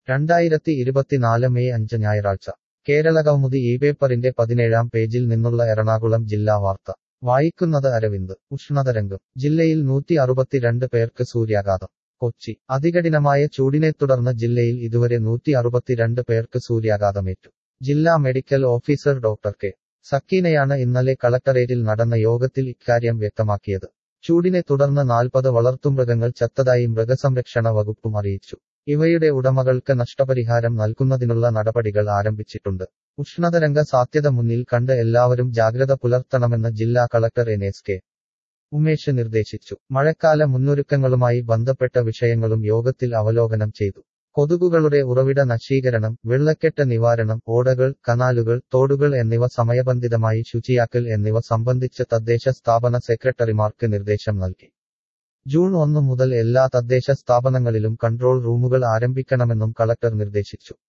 രണ്ടായിരത്തി ഇരുപത്തിനാല് മെയ് അഞ്ച് ഞായറാഴ്ച കേരളകൗമുദി ഈ പേപ്പറിന്റെ പതിനേഴാം പേജിൽ നിന്നുള്ള എറണാകുളം ജില്ലാ വാർത്ത വായിക്കുന്നത് അരവിന്ദ് ഉഷ്ണതരംഗം ജില്ലയിൽ നൂറ്റി അറുപത്തിരണ്ട് പേർക്ക് സൂര്യാഘാതം കൊച്ചി അതികഠിനമായ ചൂടിനെ തുടർന്ന് ജില്ലയിൽ ഇതുവരെ നൂറ്റി അറുപത്തിരണ്ട് പേർക്ക് സൂര്യാഘാതമേറ്റു ജില്ലാ മെഡിക്കൽ ഓഫീസർ ഡോക്ടർ കെ സക്കീനയാണ് ഇന്നലെ കളക്ടറേറ്റിൽ നടന്ന യോഗത്തിൽ ഇക്കാര്യം വ്യക്തമാക്കിയത് ചൂടിനെ തുടർന്ന് നാൽപ്പത് വളർത്തുമൃഗങ്ങൾ ചത്തതായി മൃഗസംരക്ഷണ വകുപ്പും അറിയിച്ചു ഇവയുടെ ഉടമകൾക്ക് നഷ്ടപരിഹാരം നൽകുന്നതിനുള്ള നടപടികൾ ആരംഭിച്ചിട്ടുണ്ട് ഉഷ്ണതരംഗ സാധ്യത മുന്നിൽ കണ്ട് എല്ലാവരും ജാഗ്രത പുലർത്തണമെന്ന് ജില്ലാ collector N S K Umesh നിർദ്ദേശിച്ചു മഴക്കാല മുന്നൊരുക്കങ്ങളുമായി ബന്ധപ്പെട്ട വിഷയങ്ങളും യോഗത്തിൽ അവലോകനം ചെയ്തു കൊതുകുകളുടെ ഉറവിട നശീകരണം വെള്ളക്കെട്ട് നിവാരണം ഓടകൾ കനാലുകൾ തോടുകൾ എന്നിവ സമയബന്ധിതമായി ശുചിയാക്കൽ എന്നിവ സംബന്ധിച്ച് തദ്ദേശ സ്ഥാപന സെക്രട്ടറിമാർക്ക് നിർദ്ദേശം നൽകി ജൂൺ ഒന്ന് മുതൽ എല്ലാ തദ്ദേശ സ്ഥാപനങ്ങളിലും കൺട്രോൾ റൂമുകൾ ആരംഭിക്കണമെന്നും കളക്ടർ നിർദ്ദേശിച്ചു